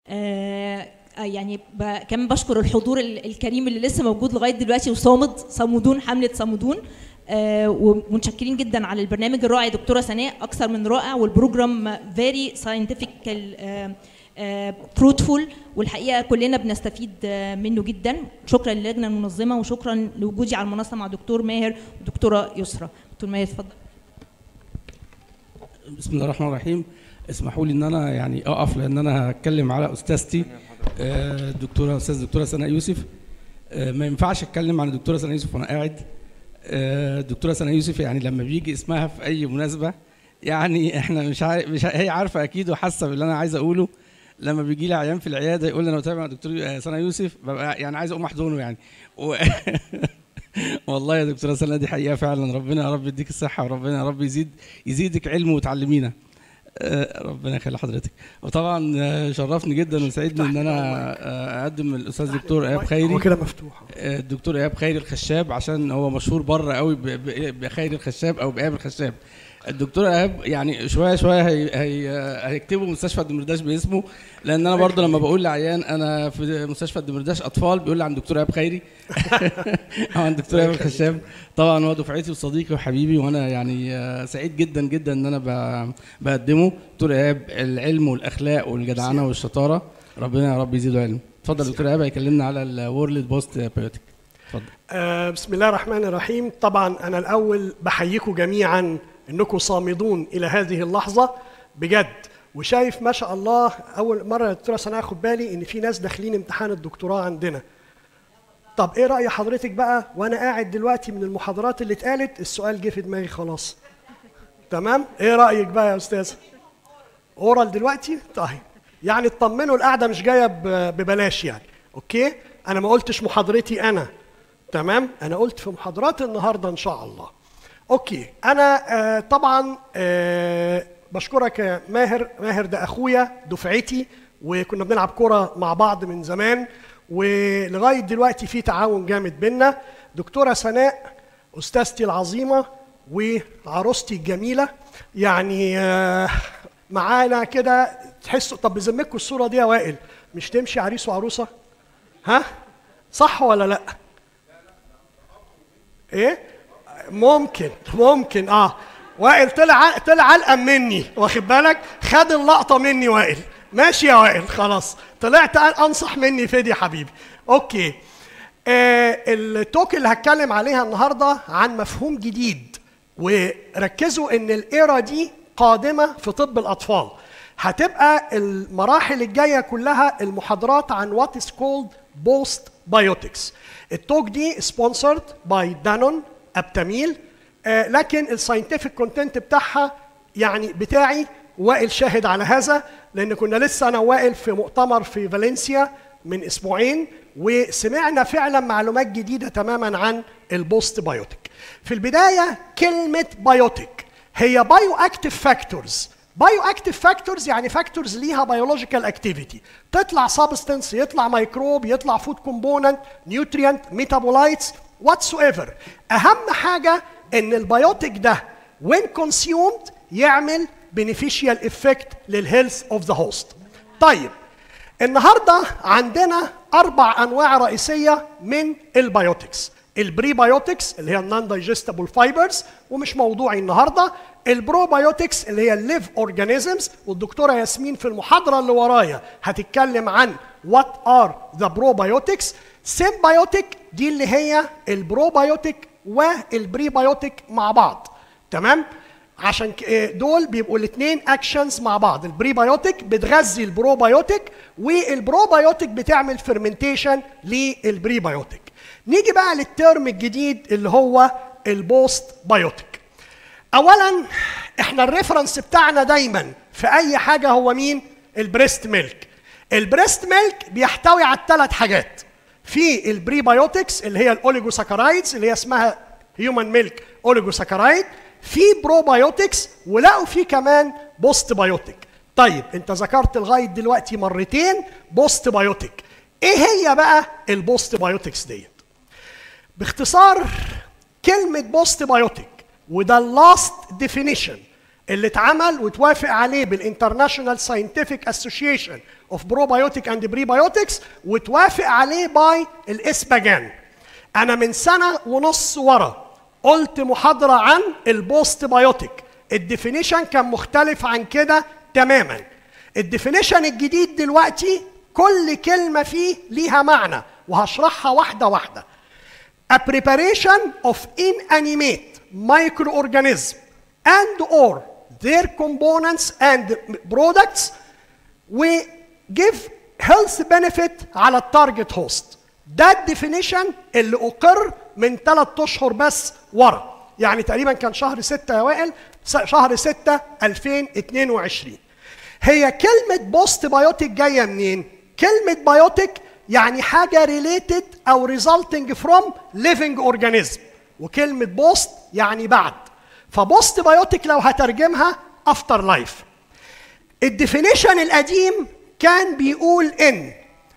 آه، آه، يعني ب- كمان بشكر الحضور ال- الكريم اللي لسه موجود لغايه دلوقتي وصامد صامدون حمله صامدون آه، ومتشكرين جدا على البرنامج الرائع دكتوره سناء اكثر من رائع والبروجرام فيري ساينتفك فروتفول والحقيقه كلنا بنستفيد آه، منه جدا شكرا للجنه المنظمه وشكرا لوجودي على المنصه مع دكتور ماهر ودكتوره يسرا دكتور ماهر اتفضل بسم الله الرحمن الرحيم اسمحوا لي ان انا يعني اقف لان انا هتكلم على استاذتي آه، الدكتوره استاذ دكتوره سناء يوسف آه، ما ينفعش اتكلم عن الدكتوره سناء يوسف وانا قاعد آه، الدكتوره سناء يوسف يعني لما بيجي اسمها في اي مناسبه يعني احنا مش عارف مش ع- هي عارفه اكيد وحاسه باللي انا عايز اقوله لما بيجي لي عيان في العياده يقول لي انا بتابع مع دكتور آه، سناء يوسف ببقى يعني عايز اقوم احضنه يعني و... والله يا دكتوره سناء دي حقيقه فعلا ربنا يا رب يديك الصحه وربنا يا رب يزيد يزيدك علم وتعلمينا آه، ربنا يخلي حضرتك وطبعا آه، شرفني جدا وسعدني ان انا آه، اقدم الاستاذ دكتور ايهاب خيري هو كده مفتوح آه، الدكتور ايهاب خيري الخشاب عشان هو مشهور بره قوي ب- ب- بخيري الخشاب او بايهاب الخشاب الدكتور ايهاب يعني شويه شويه هي هي هيكتبوا مستشفى الدمرداش باسمه لان انا برضه لما بقول لعيان انا في مستشفى الدمرداش اطفال بيقول لي عن دكتور ايهاب خيري او عن دكتور ايهاب الخشاب طبعا هو دفعتي وصديقي وحبيبي وانا يعني آه، سعيد جدا جدا ان انا ب- بقدمه دكتور ايهاب العلم والاخلاق والجدعنه والشطاره ربنا يا رب يزيده علم اتفضل دكتور ايهاب هيكلمنا على الورلد بوست بايوتيك اتفضل آه بسم الله الرحمن الرحيم طبعا انا الاول بحييكم جميعا انكم صامدون الى هذه اللحظه بجد وشايف ما شاء الله اول مره يا دكتوره سناء اخد بالي ان في ناس داخلين امتحان الدكتوراه عندنا طب ايه راي حضرتك بقى وانا قاعد دلوقتي من المحاضرات اللي اتقالت السؤال جه في دماغي خلاص تمام ايه رايك بقى يا استاذ اورال دلوقتي طيب يعني اطمنوا القعده مش جايه ب- ببلاش يعني اوكي انا ما قلتش محاضرتي انا تمام انا قلت في محاضرات النهارده ان شاء الله اوكي انا آه طبعا آه بشكرك يا ماهر ماهر ده اخويا دفعتي وكنا بنلعب كرة مع بعض من زمان ولغايه دلوقتي في تعاون جامد بينا دكتوره سناء استاذتي العظيمه وعروستي الجميله يعني آه معانا كده تحسوا طب بذمتكم الصوره دي يا وائل مش تمشي عريس وعروسه ها صح ولا لا ايه ممكن ممكن اه وائل طلع طلع علقم مني واخد بالك خد اللقطه مني وائل ماشي يا وائل خلاص طلعت قال انصح مني فدي يا حبيبي اوكي آه التوك اللي هتكلم عليها النهارده عن مفهوم جديد وركزوا ان الايرا دي قادمه في طب الاطفال هتبقى المراحل الجايه كلها المحاضرات عن وات از كولد بوست بايوتكس التوك دي سبونسرد باي دانون ابتاميل آه لكن الساينتفك كونتنت بتاعها يعني بتاعي وائل شاهد على هذا لان كنا لسه انا وائل في مؤتمر في فالنسيا من اسبوعين وسمعنا فعلا معلومات جديده تماما عن البوست بايوتيك في البدايه كلمه بايوتيك هي بايو اكتيف فاكتورز بايو اكتيف فاكتورز يعني فاكتورز ليها بيولوجيكال اكتيفيتي تطلع سبستنس يطلع ميكروب يطلع فود كومبوننت نيوتريانت ميتابولايتس واتس ايفر اهم حاجه ان البيوتيك ده when consumed يعمل beneficial effect للهيلث اوف ذا هوست طيب النهارده عندنا اربع انواع رئيسيه من البيوتكس البريبايوتكس اللي هي النون دايجستبل فايبرز ومش موضوعي النهارده البروبايوتكس اللي هي الليف اورجانيزمز والدكتوره ياسمين في المحاضره اللي ورايا هتتكلم عن وات ار ذا بروبايوتكس سيمبايوتيك دي اللي هي البروبايوتيك والبريبايوتيك مع بعض تمام عشان دول بيبقوا الاثنين اكشنز مع بعض البريبايوتيك بتغذي البروبايوتيك والبروبايوتيك بتعمل فيرمنتيشن للبريبايوتيك نيجي بقى للترم الجديد اللي هو البوست بايوتيك اولا احنا الريفرنس بتاعنا دايما في اي حاجه هو مين البريست ميلك البريست ميلك بيحتوي على ثلاث حاجات في البريبايوتكس اللي هي الاوليجوساكرايدز اللي هي اسمها هيومن ميلك اوليجوساكرايد في بروبايوتكس ولقوا في كمان بوست بايوتيك طيب انت ذكرت لغايه دلوقتي مرتين بوست بايوتيك ايه هي بقى البوست بايوتكس ديت باختصار كلمه بوست بايوتيك وده اللاست ديفينيشن اللي اتعمل وتوافق عليه بالانترناشونال ساينتفك اسوشيشن اوف بروبايوتيك اند بريبايوتكس وتوافق عليه باي الاسباجان انا من سنه ونص ورا قلت محاضره عن البوست بايوتيك الديفينيشن كان مختلف عن كده تماما الديفينيشن الجديد دلوقتي كل كلمه فيه ليها معنى وهشرحها واحده واحده a preparation of inanimate microorganism and or their components and products we give health benefit على التارجت هوست ده الديفينيشن اللي اقر من ثلاث اشهر بس ورا يعني تقريبا كان شهر 6 يا وائل شهر 6 2022 هي كلمة بوست بايوتيك جاية منين؟ كلمة بايوتيك يعني حاجة related أو resulting from living organism وكلمة بوست يعني بعد فبوست بايوتيك لو هترجمها افتر لايف الديفينيشن القديم كان بيقول ان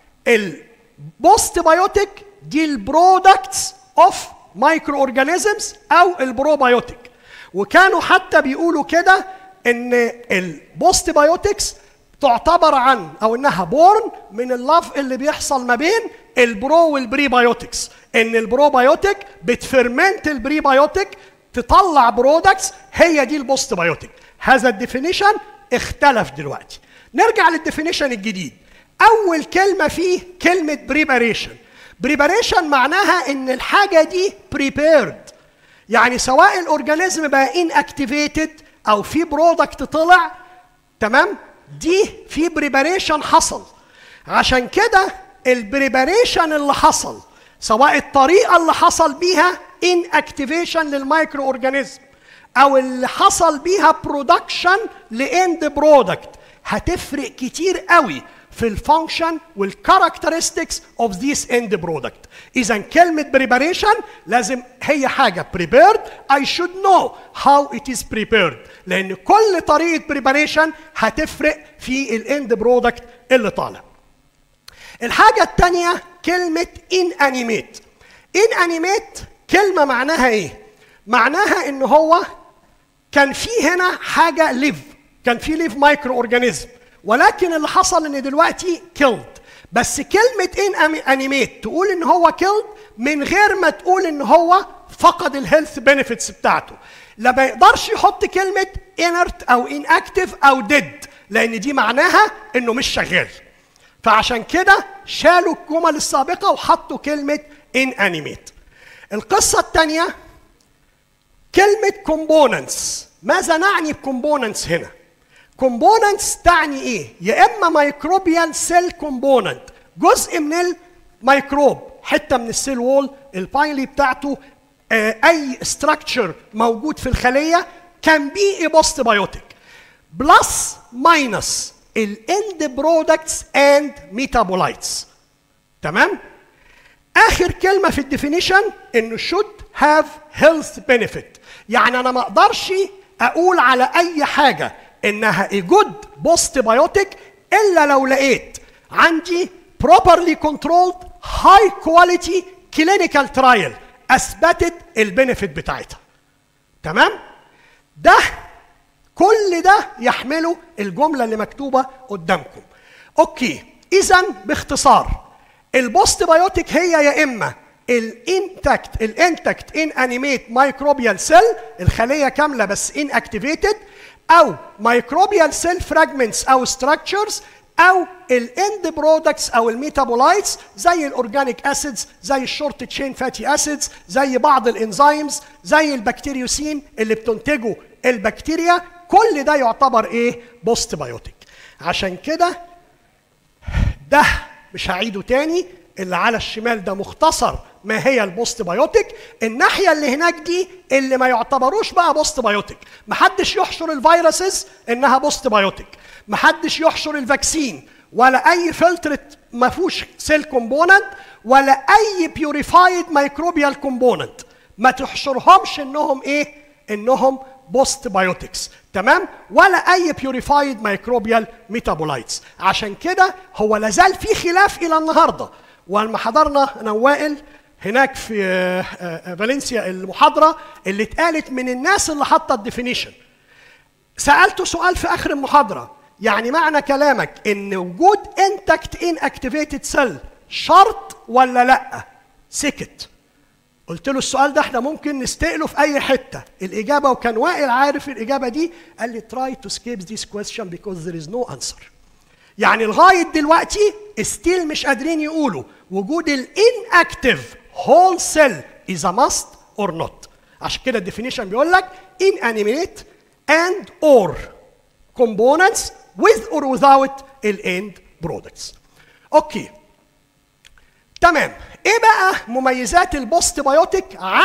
البوست بايوتيك دي البرودكتس اوف مايكرو اورجانيزمز او البروبايوتيك وكانوا حتى بيقولوا كده ان البوست بايوتكس تعتبر عن او انها بورن من اللاف اللي بيحصل ما بين البرو والبريبايوتكس ان البروبايوتيك بتفرمنت البريبايوتيك تطلع برودكتس هي دي البوست بايوتيك هذا الديفينيشن اختلف دلوقتي نرجع للديفينيشن الجديد اول كلمه فيه كلمه بريباريشن بريباريشن معناها ان الحاجه دي بريبيرد يعني سواء الاورجانيزم بقى ان اكتيفيتد او في برودكت طلع تمام دي في بريباريشن حصل عشان كده البريباريشن اللي حصل سواء الطريقه اللي حصل بيها ان اكتيفيشن للمايكرو اورجانيزم او اللي حصل بيها برودكشن لاند برودكت هتفرق كتير قوي في الفانكشن والكاركترستكس اوف ذيس اند برودكت اذا كلمه بريباريشن لازم هي حاجه prepared I should know how it is prepared لان كل طريقه بريباريشن هتفرق في الاند برودكت اللي طالع الحاجه الثانيه كلمه inanimate inanimate كلمه معناها ايه معناها ان هو كان في هنا حاجه ليف كان في ليف مايكرو اورجانيزم ولكن اللي حصل ان دلوقتي كيلد بس كلمة ان انيميت تقول ان هو كيلد من غير ما تقول ان هو فقد الهيلث بنفيتس بتاعته لا ما يقدرش يحط كلمة انرت او ان اكتف او ديد لان دي معناها انه مش شغال فعشان كده شالوا الجمل السابقة وحطوا كلمة ان انيميت القصة الثانية كلمة كومبوننتس ماذا نعني بكومبوننتس هنا؟ كومبوننتس تعني ايه؟ يا اما مايكروبيال سيل كومبوننت جزء من الميكروب حته من السيل وول البايلي بتاعته آه اي ستراكشر موجود في الخليه كان بي بوست بايوتيك بلس ماينس الاند برودكتس اند ميتابولايتس تمام؟ اخر كلمه في الديفينيشن انه should have health benefit يعني انا ما اقدرش اقول على اي حاجه انها a good postbiotic الا لو لقيت عندي properly controlled high quality clinical trial اثبتت البنفيت بتاعتها تمام ده كل ده يحمله الجمله اللي مكتوبه قدامكم اوكي اذا باختصار البوست بايوتيك هي يا اما الانتكت الانتكت ان انيميت مايكروبيال سيل الخليه كامله بس ان اكتيفيتد او مايكروبيال سيل فراجمنتس او ستراكشرز او الاند برودكتس او الميتابولايتس زي الاورجانيك اسيدز زي الشورت تشين فاتي اسيدز زي بعض الانزيمز زي البكتيريوسين اللي بتنتجه البكتيريا كل ده يعتبر ايه بوست بايوتيك عشان كده ده مش هعيده تاني اللي على الشمال ده مختصر ما هي البوست بايوتيك الناحيه اللي هناك دي اللي ما يعتبروش بقى بوست بايوتيك محدش يحشر الفيروسز انها بوست بايوتيك محدش يحشر الفاكسين ولا اي فلترت ما فيهوش سيل كومبوننت ولا اي بيوريفايد مايكروبيال كومبوننت ما تحشرهمش انهم ايه انهم بوست بايوتكس تمام ولا اي بيوريفايد مايكروبيال ميتابولايتس عشان كده هو لازال في خلاف الى النهارده ولما حضرنا انا وائل هناك في فالنسيا المحاضره اللي اتقالت من الناس اللي حاطه الديفينيشن سالته سؤال في اخر المحاضره يعني معنى كلامك ان وجود انتكت ان اكتيفيتد سيل شرط ولا لا سكت قلت له السؤال ده احنا ممكن نستقله في اي حته الاجابه وكان وائل عارف الاجابه دي قال لي try to skip this question because there is no answer يعني لغايه دلوقتي ستيل مش قادرين يقولوا وجود الانكتيف هول سيل is a must or not عشان كده الديفينيشن بيقول لك inanimate and or components with or without الاند products اوكي تمام ايه بقى مميزات البوست بايوتيك عن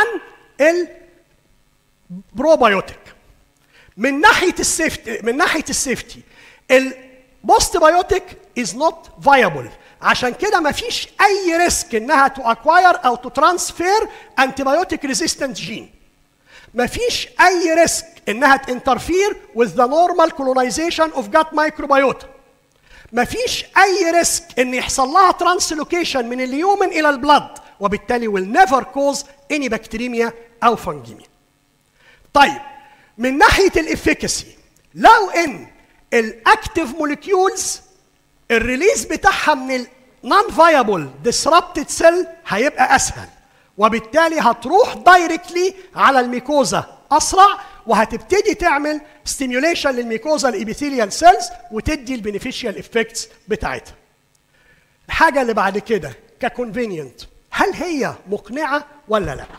البروبايوتيك من ناحيه السيفتي من ناحيه السيفتي البوست بايوتيك از نوت فايبل عشان كده ما فيش اي ريسك انها تو اكواير او تو ترانسفير انتي بايوتيك ريزيستنت جين ما فيش اي ريسك انها تنترفير with the normal colonization of gut microbiota ما فيش اي ريسك ان يحصل لها ترانسلوكيشن من اليومن الى البلد وبالتالي will never cause any بكتيريميا او فنجيميا طيب من ناحيه الافيكاسي لو ان الاكتيف موليكيولز الريليز بتاعها من النون فايبل disrupted سيل هيبقى اسهل وبالتالي هتروح دايركتلي على الميكوزا اسرع وهتبتدي تعمل ستيميوليشن للميكوزا الابيثيليال سيلز وتدي البينيفيشال افكتس بتاعتها. الحاجه اللي بعد كده ككونفينينت هل هي مقنعه ولا لا؟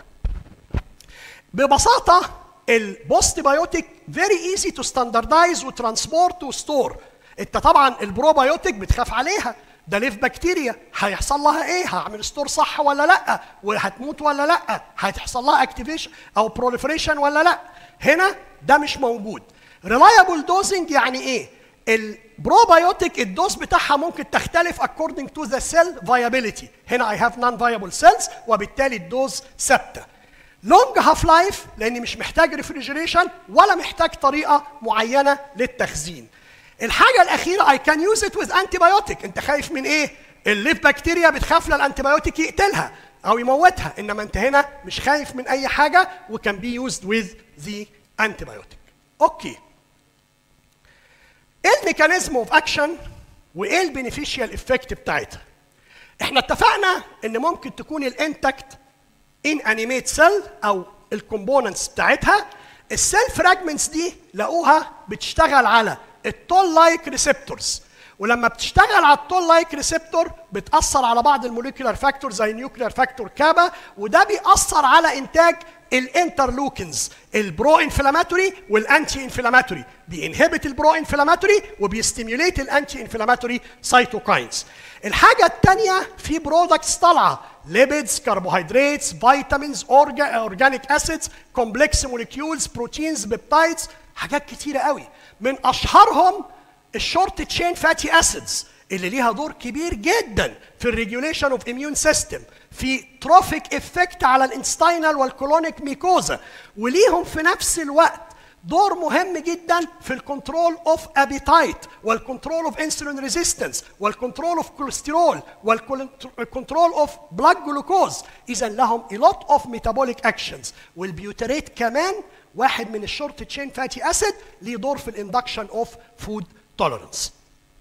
ببساطه البوست بايوتيك فيري ايزي تو ستاندردايز وترانسبورت وستور انت طبعا البروبايوتيك بتخاف عليها ده ليف بكتيريا هيحصل لها ايه هعمل ستور صح ولا لا وهتموت ولا لا هتحصل لها اكتيفيشن او بروليفريشن ولا لا هنا ده مش موجود ريلايبل دوزنج يعني ايه البروبايوتيك الدوز بتاعها ممكن تختلف according to the cell viability هنا I have non viable cells وبالتالي الدوز ثابته لونج هاف لايف لاني مش محتاج ريفريجريشن ولا محتاج طريقه معينه للتخزين الحاجه الاخيره اي كان يوز ات وذ انتي بايوتيك انت خايف من ايه الليف بكتيريا بتخاف للانتي بايوتيك يقتلها او يموتها انما انت هنا مش خايف من اي حاجه وكان بي يوزد وذ ذا انتي بايوتيك اوكي ايه الميكانيزم اوف اكشن وايه البينيفيشال افكت بتاعتها احنا اتفقنا ان ممكن تكون الانتكت ان انيميت سيل او الكومبوننتس بتاعتها السيل فراجمنتس دي لقوها بتشتغل على التول لايك ريسبتورز ولما بتشتغل على التول لايك ريسبتور بتاثر على بعض الموليكولار فاكتور زي النيوكلير فاكتور كابا وده بيأثر على انتاج الانترلوكنز البرو انفلاماتوري والانتي انفلاماتوري بينهبت البرو انفلاماتوري وبيستيميوليت الانتي انفلاماتوري سايتوكاينز الحاجه الثانيه في برودكتس طالعه ليبيدز كربوهيدراتس فيتامينز اورجانيك اسيدز كومبلكس موليكيولز بروتينز بيبتايدز حاجات كتيره قوي من اشهرهم الشورت تشين فاتي اسيدز اللي ليها دور كبير جدا في الريجوليشن اوف اميون سيستم في تروفيك افكت على الانستينال والكولونيك ميكوزا وليهم في نفس الوقت دور مهم جدا في الكنترول اوف ابيتايت والكنترول اوف انسولين ريزيستنس والكنترول اوف كوليسترول والكنترول اوف بلاد جلوكوز اذا لهم a lot of metabolic actions والبيوتريت كمان واحد من الشورت تشين فاتي اسيد ليه دور في الاندكشن اوف فود توليرنس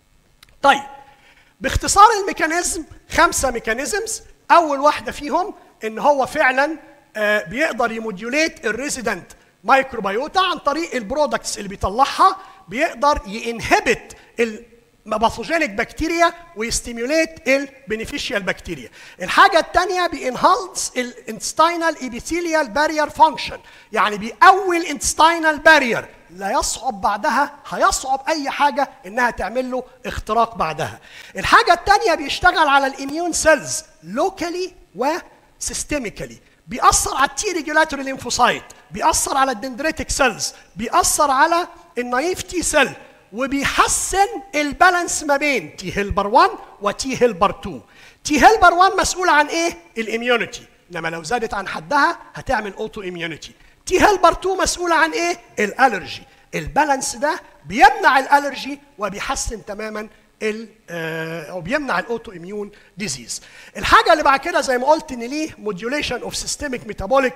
طيب باختصار الميكانيزم خمسه ميكانيزمز اول واحده فيهم ان هو فعلا آه بيقدر يموديوليت الريزيدنت مايكروبيوتا عن طريق البرودكتس اللي بيطلعها بيقدر ينهبت الباثوجينيك بكتيريا ويستيموليت البينيفيشيال بكتيريا الحاجه الثانيه بينهانس الانتستينال ايبيثيليال بارير فانكشن يعني بيقوي الانتستينال بارير لا يصعب بعدها هيصعب اي حاجه انها تعمل له اختراق بعدها الحاجه الثانيه بيشتغل على الاميون سيلز لوكالي وسيستميكالي بيأثر على التي ريجولاتوري ليمفوسايت بيأثر على الدندريتك سيلز بيأثر على النايف تي سيل وبيحسن البالانس ما بين تي هيلبر 1 وتي هيلبر 2 تي هيلبر 1 مسؤول عن ايه الاميونيتي انما لو زادت عن حدها هتعمل اوتو اميونيتي تي هيلبر 2 مسؤوله عن ايه الالرجي البالانس ده بيمنع الالرجي وبيحسن تماما ال او بيمنع الاوتو اميون ديزيز الحاجه اللي بعد كده زي ما قلت ان ليه موديوليشن اوف سيستميك ميتابوليك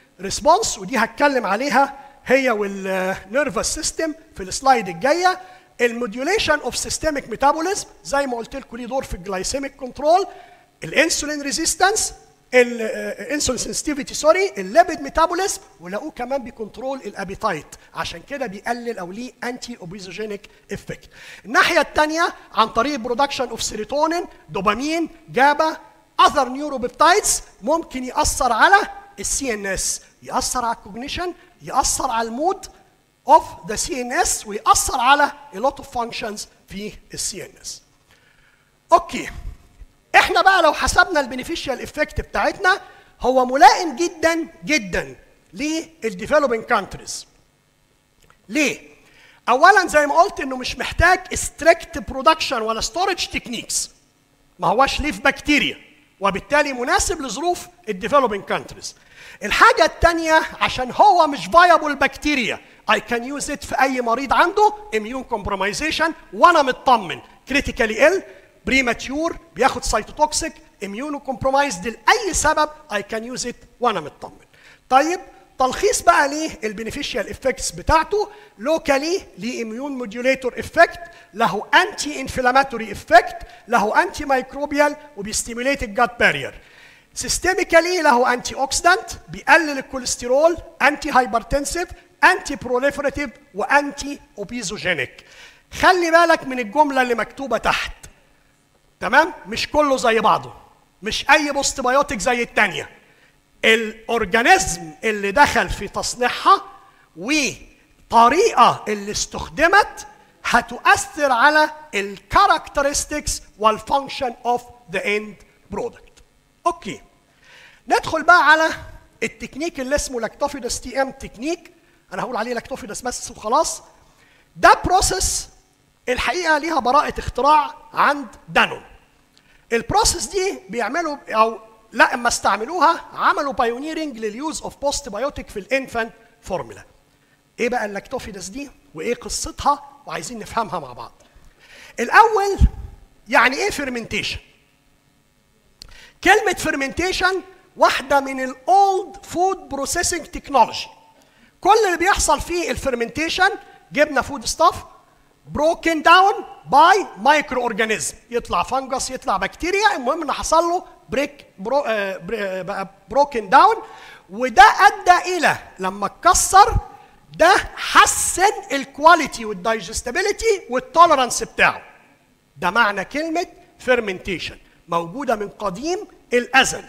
ريسبونس ودي هتكلم عليها هي والنيرفس سيستم في السلايد الجايه الموديوليشن اوف سيستميك ميتابوليزم زي ما قلت لكم ليه دور في الجلايسيميك كنترول الانسولين ريزيستنس الانسولين سنسيتيفيتي سوري الليبيد ميتابوليزم ولقوه كمان بيكنترول الابيتايت عشان كده بيقلل او ليه انتي اوبيزوجينيك افكت الناحيه الثانيه عن طريق برودكشن اوف سيروتونين دوبامين جابا اذر نيوروبيبتايدز ممكن ياثر على السي ان اس ياثر على الكوجنيشن ياثر على المود اوف ذا سي ان اس وياثر على a lot of functions في السي ان اس اوكي احنا بقى لو حسبنا البينيفيشال افكت بتاعتنا هو ملائم جدا جدا للديفلوبينج كانتريز ليه اولا زي ما قلت انه مش محتاج ستريكت برودكشن ولا ستورج تكنيكس ما هواش ليف بكتيريا وبالتالي مناسب لظروف الديفلوبينج كانتريز الحاجه الثانيه عشان هو مش فايبل بكتيريا اي كان يوز ات في اي مريض عنده اميون كومبرومايزيشن وانا مطمن كريتيكالي ال بريماتيور بياخد سايتوتوكسيك اميونو كومبرومايزد لاي سبب اي كان يوز ات وانا مطمن طيب تلخيص بقى ليه البينيفيشال افكتس بتاعته لوكالي ليه اميون موديوليتور افكت له انتي انفلاماتوري افكت له انتي مايكروبيال وبيستيميليت الجات بارير سيستميكالي له انتي اوكسيدانت بيقلل الكوليسترول انتي هايبرتنسيف انتي بروليفراتيف وانتي اوبيزوجينيك خلي بالك من الجمله اللي مكتوبه تحت تمام مش كله زي بعضه مش اي بوست بايوتيك زي الثانيه الاورجانيزم اللي دخل في تصنيعها وطريقه اللي استخدمت هتؤثر على الكاركترستكس والفانكشن اوف ذا اند برودكت اوكي ندخل بقى على التكنيك اللي اسمه لاكتوفيدس تي ام تكنيك انا هقول عليه لاكتوفيدس بس وخلاص ده بروسيس الحقيقه ليها براءه اختراع عند دانون البروسيس دي بيعملوا او لا اما استعملوها عملوا بايونيرنج لليوز اوف بوست بايوتيك في الانفانت فورمولا ايه بقى اللاكتوفيدس دي وايه قصتها وعايزين نفهمها مع بعض الاول يعني ايه فيرمنتيشن كلمه فيرمنتيشن واحده من الاولد فود بروسيسنج تكنولوجي كل اللي بيحصل فيه الفيرمنتيشن جبنا فود ستاف بروكن داون باي مايكرو اورجانيزم يطلع فنجس يطلع بكتيريا المهم ان حصل له بريك برو آه بري بقى بروكن داون وده ادى الى لما اتكسر ده حسن الكواليتي والدايجستابيليتي والتولرانس بتاعه ده معنى كلمه فيرمنتيشن موجوده من قديم الازل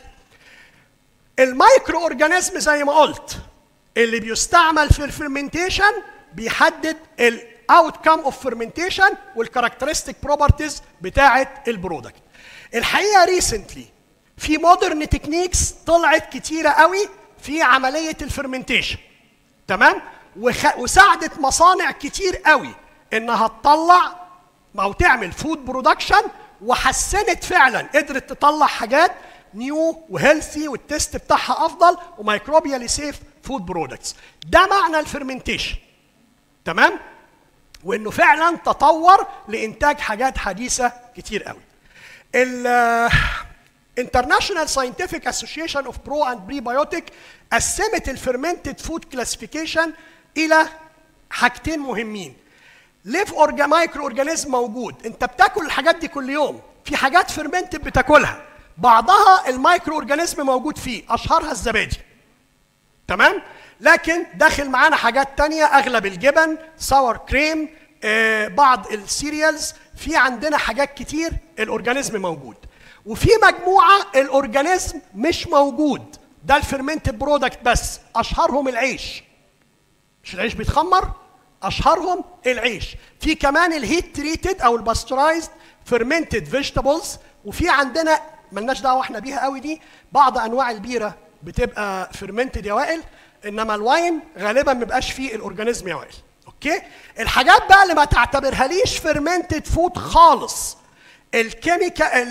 المايكرو اورجانيزم زي ما قلت اللي بيستعمل في الفيرمنتيشن بيحدد الاوت كام اوف فيرمنتيشن والكاركترستيك بروبرتيز بتاعه البرودكت الحقيقه ريسنتلي في مودرن تكنيكس طلعت كتيره قوي في عمليه الفيرمنتيشن تمام وخ... وساعدت مصانع كتير قوي انها تطلع او تعمل فود برودكشن وحسنت فعلا قدرت تطلع حاجات نيو وهيلثي والتيست بتاعها افضل وميكروبيالي سيف فود برودكتس ده معنى الفيرمنتيشن تمام وانه فعلا تطور لانتاج حاجات حديثه كتير قوي ال International Scientific Association of Pro and Prebiotic قسمت الفيرمنتد فود كلاسيفيكيشن الى حاجتين مهمين ليف اورجا مايكرو اورجانيزم موجود انت بتاكل الحاجات دي كل يوم في حاجات فيرمنتد بتاكلها بعضها المايكرو اورجانيزم موجود فيه اشهرها الزبادي تمام لكن داخل معانا حاجات تانية اغلب الجبن ساور كريم آه بعض السيريالز في عندنا حاجات كتير الاورجانيزم موجود وفي مجموعه الاورجانيزم مش موجود ده الفيرمنتد برودكت بس اشهرهم العيش مش العيش بيتخمر اشهرهم العيش في كمان الهيت تريتد او الباسترايزد فيرمنتد فيجيتابلز وفي عندنا ملناش دعوه احنا بيها قوي دي بعض انواع البيره بتبقى فيرمنتد يا وائل انما الواين غالبا ما بيبقاش فيه الاورجانيزم يا وائل اوكي الحاجات بقى اللي ما تعتبرهاليش فيرمنتد فود خالص الكيميكا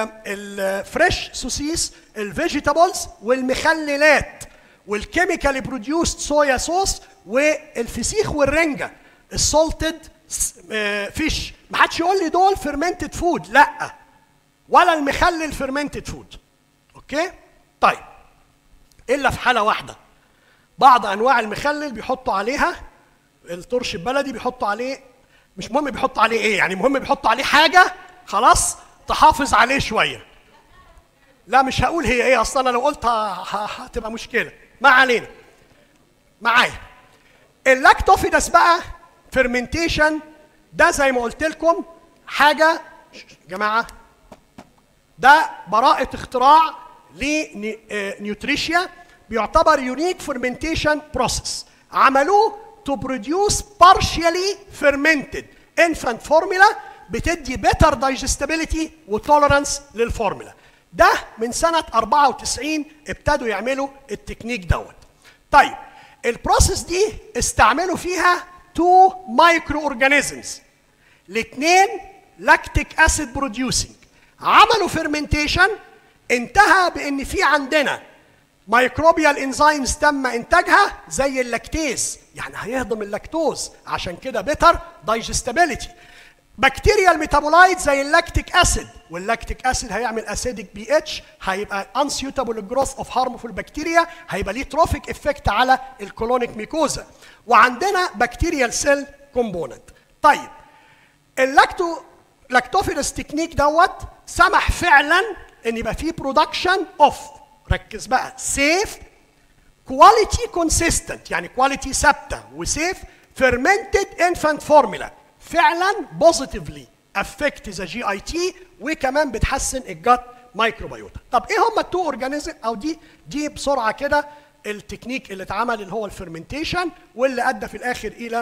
الفريش سوسيس الفيجيتابلز والمخللات والكيميكالي بروديوست صويا صوص والفسيخ والرنجه السولتد فيش ما حدش يقول لي دول فيرمنتد فود لا ولا المخلل فيرمنتد فود اوكي طيب الا في حاله واحده بعض انواع المخلل بيحطوا عليها الترش البلدي بيحطوا عليه مش مهم بيحط عليه ايه يعني مهم بيحط عليه حاجه خلاص تحافظ عليه شويه لا مش هقول هي ايه اصلا انا لو قلت ه- ه- هتبقى مشكله ما علينا معايا اللاكتوفيدس بقى فيرمنتيشن ده زي ما قلت لكم حاجه يا جماعه ده براءة اختراع لنيوتريشيا بيعتبر يونيك فيرمنتيشن بروسيس عملوه to produce partially fermented infant formula بتدي better digestibility وتولرانس للفورمولا ده من سنة 94 ابتدوا يعملوا التكنيك دوت طيب البروسيس دي استعملوا فيها تو مايكرو اورجانيزمز الاثنين لاكتيك اسيد بروديوسنج عملوا فيرمنتيشن انتهى بان في عندنا مايكروبيال انزيمز تم انتاجها زي اللاكتيز يعني هيهضم اللاكتوز عشان كده بيتر دايجستابيليتي بكتيريال ميتابولايت زي اللاكتيك اسيد واللاكتيك اسيد هيعمل اسيدك بي اتش هيبقى unsuitable للجروث اوف هارمفول بكتيريا هيبقى ليه تروفيك افكت على الكولونيك ميكوزا وعندنا بكتيريال سيل كومبوننت طيب اللاكتو لاكتوفيلس تكنيك دوت سمح فعلا ان يبقى فيه برودكشن اوف ركز بقى سيف كواليتي كونسيستنت يعني كواليتي ثابته وسيف فيرمنتد انفانت فورمولا فعلا بوزيتيفلي افكت ذا جي اي تي وكمان بتحسن الجت مايكروبيوتا طب ايه هم التو اورجانيزم او دي دي بسرعه كده التكنيك اللي اتعمل اللي هو الفيرمنتيشن واللي ادى في الاخر الى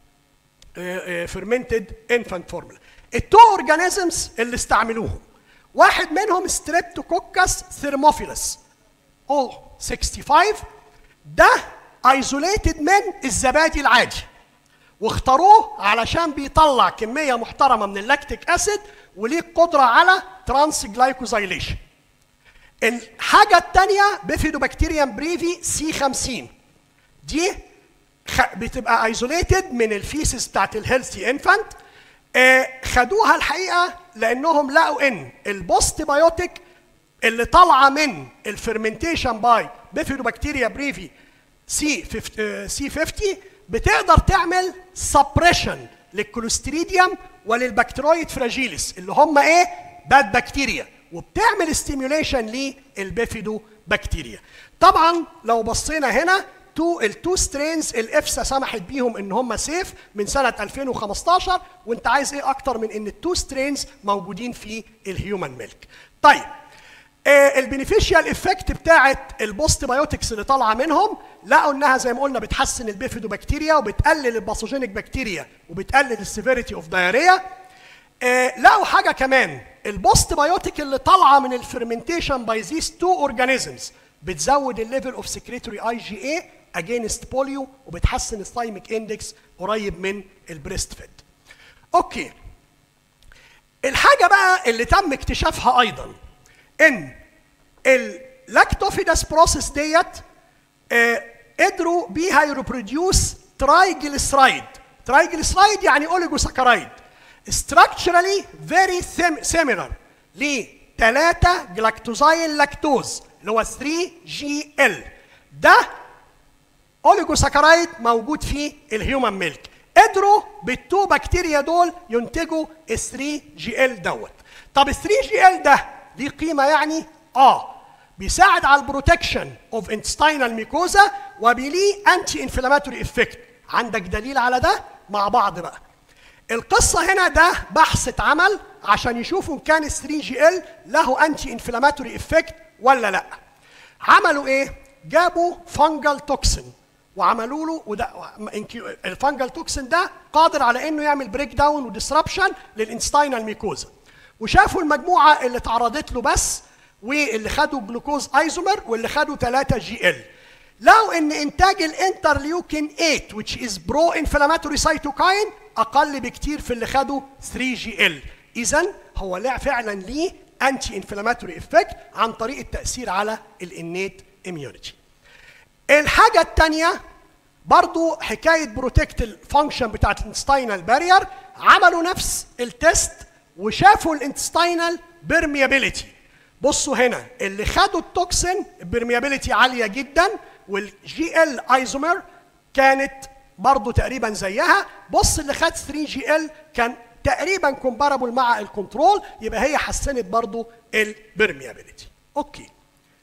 فيرمنتد انفانت فورمولا التو اورجانيزمز اللي استعملوهم واحد منهم ستريبتوكوكس ثيرموفيلس او 65 ده ايزوليتد من الزبادي العادي واختاروه علشان بيطلع كميه محترمه من اللاكتيك اسيد وليه قدره على ترانس جلايكوزايليشن الحاجه الثانيه بيفيدوبكتيريم بريفي سي 50 دي خ- بتبقى ايزوليتد من الفيسس بتاعت الهيلثي انفانت خدوها الحقيقه لانهم لقوا ان البوست بايوتيك اللي طالعه من الفرمنتيشن باي بيفيدوبكتيريا بريفي سي سي 50 بتقدر تعمل سبريشن للكوليستريديوم وللبكتيرويد فراجيليس اللي هم ايه؟ باد بكتيريا وبتعمل ستيميوليشن للبيفيدو بكتيريا. طبعا لو بصينا هنا تو التو سترينز الافسا سمحت بيهم ان هم سيف من سنه 2015 وانت عايز ايه اكتر من ان التو سترينز موجودين في الهيومن ميلك. طيب آه البينيفيشال افكت بتاعت البوست بايوتكس اللي طالعه منهم لقوا انها زي ما قلنا بتحسن البيفيدوبكتيريا وبتقلل الباثوجينيك بكتيريا وبتقلل السيفيريتي اوف دايريا آه لقوا حاجه كمان البوست بايوتيك اللي طالعه من الفرمنتيشن باي ذيس تو اورجانيزمز بتزود الليفل اوف سكريتوري اي جي اي اجينست بوليو وبتحسن الثايميك اندكس قريب من البريست فيد. اوكي الحاجه بقى اللي تم اكتشافها ايضا ان اللاكتوفيدس بروسيس ديت آه، قدروا بيها يريبروديوس ترايجليسرايد ترايجليسرايد يعني اوليجوساكرايد structurally very sim- similar ل 3 جلاكتوزايل لاكتوز اللي هو 3 جي ال ده اوليجوساكرايد موجود في الهيومن ميلك قدروا بالتو بكتيريا دول ينتجوا ال 3 جي ال دوت طب ال 3 جي ال ده ليه قيمه يعني اه بيساعد على البروتكشن اوف انتستينال ميكوزا وبيليه انتي انفلاماتوري افكت عندك دليل على ده مع بعض بقى القصه هنا ده بحث اتعمل عشان يشوفوا ان كان ال 3 جي ال له انتي انفلاماتوري افكت ولا لا عملوا ايه جابوا فانجل توكسين وعملوا له وده الفانجل توكسين ده قادر على انه يعمل بريك داون وديسربشن للانستاينال ميكوزا وشافوا المجموعه اللي اتعرضت له بس واللي خدوا جلوكوز ايزومر واللي خدوا 3 جي ال لقوا ان انتاج الانترليوكين 8 which is pro inflammatory cytokine اقل بكتير في اللي خدوا 3 جي ال اذا هو لا فعلا ليه انتي انفلاماتوري افكت عن طريق التاثير على الانيت اميونيتي الحاجه الثانيه برضو حكايه بروتكت الفانكشن بتاعت الانستاينال بارير عملوا نفس التست وشافوا الانتستينال بيرميابيليتي بصوا هنا اللي خدوا التوكسين البرميابيليتي عاليه جدا والجي ال ايزومر كانت برضو تقريبا زيها بص اللي خد 3 جي ال كان تقريبا كومبارابل مع الكنترول يبقى هي حسنت برضو البرميابيليتي اوكي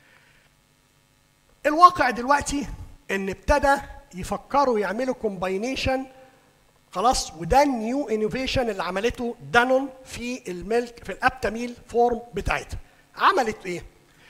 الواقع دلوقتي ان ابتدى يفكروا يعملوا كومباينيشن خلاص وده النيو انوفيشن اللي عملته دانون في الميلك في الابتاميل فورم بتاعتها عملت ايه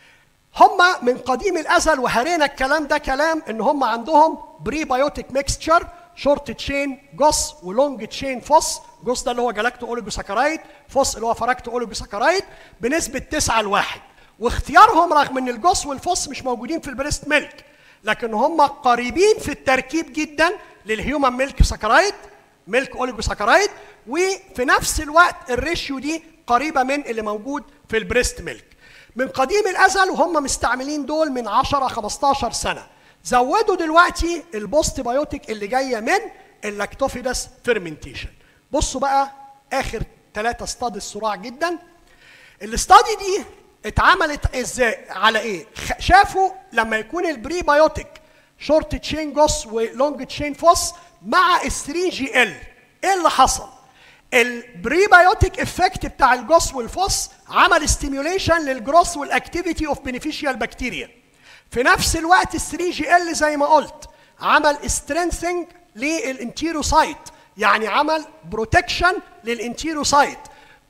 هم من قديم الازل وهرينا الكلام ده كلام ان هم عندهم بري بايوتيك ميكستشر شورت تشين جوس ولونج تشين فوس جوس ده اللي هو جلاكتو اوليجوساكرايد فوس اللي هو فراكتو اوليجوساكرايد بنسبه 9 لواحد واختيارهم رغم ان الجوس والفوس مش موجودين في البريست ميلك لكن هم قريبين في التركيب جدا للهيومن ميلك ساكرايد ميلك اوليجوساكرايد وفي نفس الوقت الريشيو دي قريبه من اللي موجود في البريست ميلك من قديم الازل وهم مستعملين دول من 10 15 سنه زودوا دلوقتي البوست بايوتيك اللي جايه من اللاكتوفيدس فيرمنتيشن بصوا بقى اخر ثلاثه ستادي الصراع جدا الاستادي دي اتعملت ازاي على ايه خ- شافوا لما يكون البري بايوتيك شورت تشين جوس ولونج تشين فوس مع ال 3 جي ال ايه اللي حصل البريبايوتيك افكت بتاع الجوس والفوس عمل ستيميوليشن للجروث والاكتيفيتي اوف بينيفيشيال بكتيريا في نفس الوقت ال 3 جي ال زي ما قلت عمل سترينثنج للانتيروسايت يعني عمل بروتكشن للانتيروسايت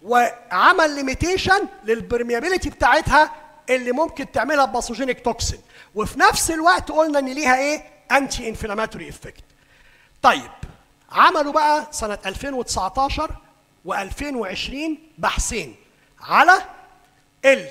وعمل ليميتيشن للبرميابيليتي بتاعتها اللي ممكن تعملها باثوجينيك توكسين وفي نفس الوقت قلنا ان ليها ايه انتي انفلاماتوري افكت طيب عملوا بقى سنة 2019 و2020 بحثين على ال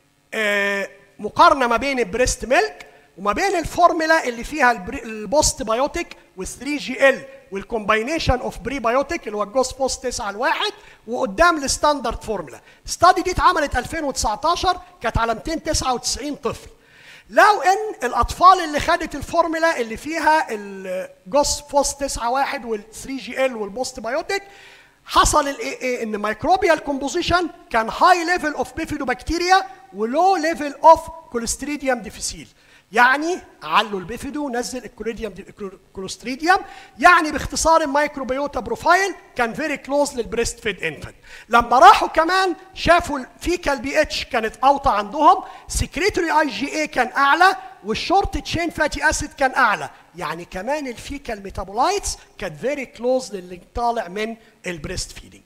آه، مقارنة ما بين البريست ميلك وما بين الفورمولا اللي فيها البري- البوست بايوتيك وال3 جي ال والكومباينيشن اوف بري بايوتيك اللي هو الجوز بوست 9 لواحد وقدام الستاندرد فورمولا. الستادي دي اتعملت 2019 كانت على 299 طفل. لو ان الاطفال اللي خدت الفورمولا اللي فيها الجوس فوس 9 واحد وال 3 جي ال والبوست بايوتيك حصل الايه ايه ان مايكروبيال كومبوزيشن كان هاي ليفل اوف بيفيدوبكتيريا ولو ليفل اوف كوليستريديوم ديفيسيل يعني علوا البيفيدو نزل الكوليديوم دي- كولوستريديوم يعني باختصار الميكروبيوتا بروفايل كان فيري كلوز للبريست فيد انفنت لما راحوا كمان شافوا الفيكال بي اتش كانت اوطى عندهم سكريتوري اي جي اي كان اعلى والشورت تشين فاتي اسيد كان اعلى يعني كمان الفيكال ميتابولايتس كانت فيري كلوز للي طالع من البريست فيدنج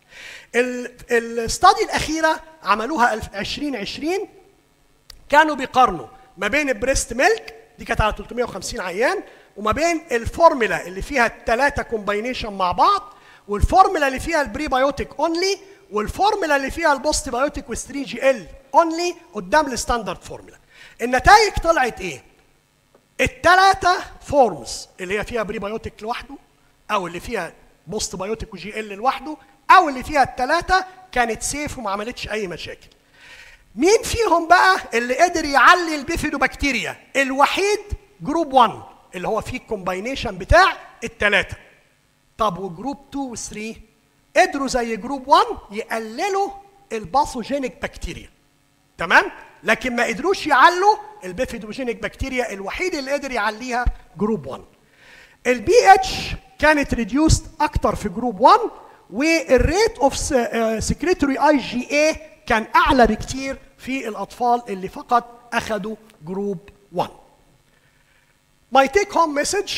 الستادي الاخيره عملوها 2020 كانوا بيقارنوا ما بين البريست ميلك دي كانت على 350 عيان وما بين الفورمولا اللي فيها الثلاثه كومباينيشن مع بعض والفورمولا اللي فيها البري بايوتيك اونلي والفورمولا اللي فيها البوست بايوتيك وال 3 جي ال اونلي قدام الستاندرد فورمولا النتائج طلعت ايه الثلاثه فورمز اللي هي فيها بري بايوتيك لوحده او اللي فيها بوست بايوتيك وجي ال لوحده او اللي فيها الثلاثه كانت سيف وما عملتش اي مشاكل مين فيهم بقى اللي قدر يعلي البيفيدوبكتيريا الوحيد جروب 1 اللي هو فيه الكومباينيشن بتاع الثلاثه طب وجروب 2 و 3 قدروا زي جروب 1 يقللوا الباثوجينيك بكتيريا تمام لكن ما قدروش يعلوا البيفيدوجينيك بكتيريا الوحيد اللي قدر يعليها جروب 1 البي اتش كانت ريديوست اكتر في جروب 1 والريت اوف سكريتوري اي جي اي كان اعلى بكتير في الاطفال اللي فقط اخذوا جروب 1 My take home message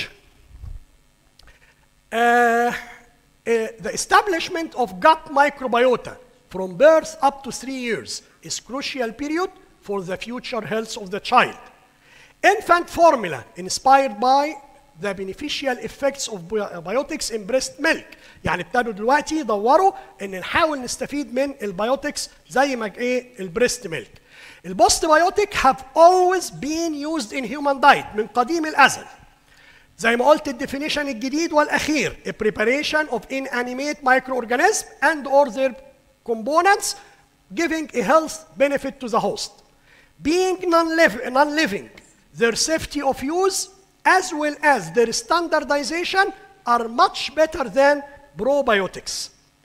uh, uh, the establishment of gut microbiota from birth up to three years is crucial period for the future health of the child. Infant formula inspired by the beneficial effects of bi- biotics in breast milk يعني ابتدوا دلوقتي يدوروا ان نحاول نستفيد من البيوتكس زي ما ايه البريست ميلك البوست بايوتيك have always been used in human diet من قديم الازل زي ما قلت الديفينيشن الجديد والاخير a preparation of inanimate microorganism and or their components giving a health benefit to the host being non-liv- non-living their safety of use as well as their standardization are much better than probiotics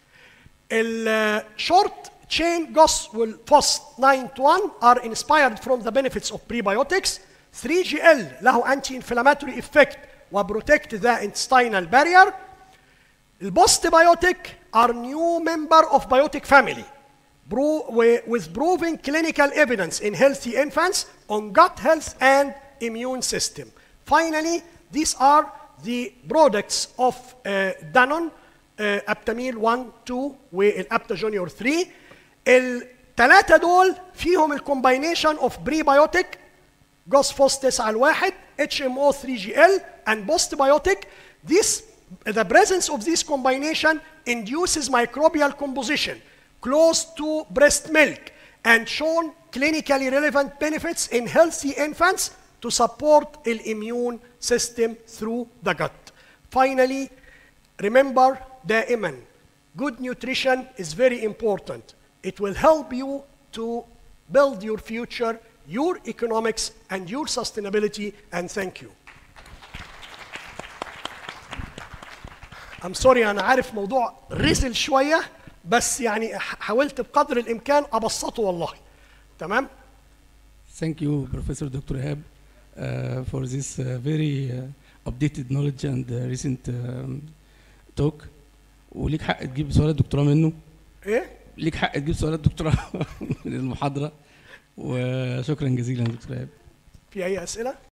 الشورت chain GOS والFOS 9 to 1 are inspired from the benefits of prebiotics 3GL له anti inflammatory effect وبروتكت ذا intestinal barrier البوست بايوتيك are new member of biotic family Pro- wi- with proven clinical evidence in healthy infants on gut health and immune system. Finally, these are the products of uh, Danone, uh, Aptamil 1, 2 والابتا جونيور 3 الثلاثة دول فيهم الكومباينيشن اوف بريبايوتيك جوز فوس 9 الواحد HMO 3GL and postbiotic this the presence of this combination induces microbial composition close to breast milk and shown clinically relevant benefits in healthy infants to support the immune system through the gut. Finally, remember دائما good nutrition is very important. It will help you to build your future, your economics, and your sustainability. And thank you. I'm sorry أنا عارف موضوع رزل شوية بس يعني ح- حاولت بقدر الإمكان أبسطه والله. تمام؟ Thank you, Professor Dr. Hab, uh, for this uh, very uh, updated knowledge and uh, recent um, talk. وليك حق تجيب سؤالات دكتوراه منه إيه؟ ليك حق تجيب سؤالات دكتوراه من المحاضرة وشكرا جزيلا دكتور هاب في أي أسئلة؟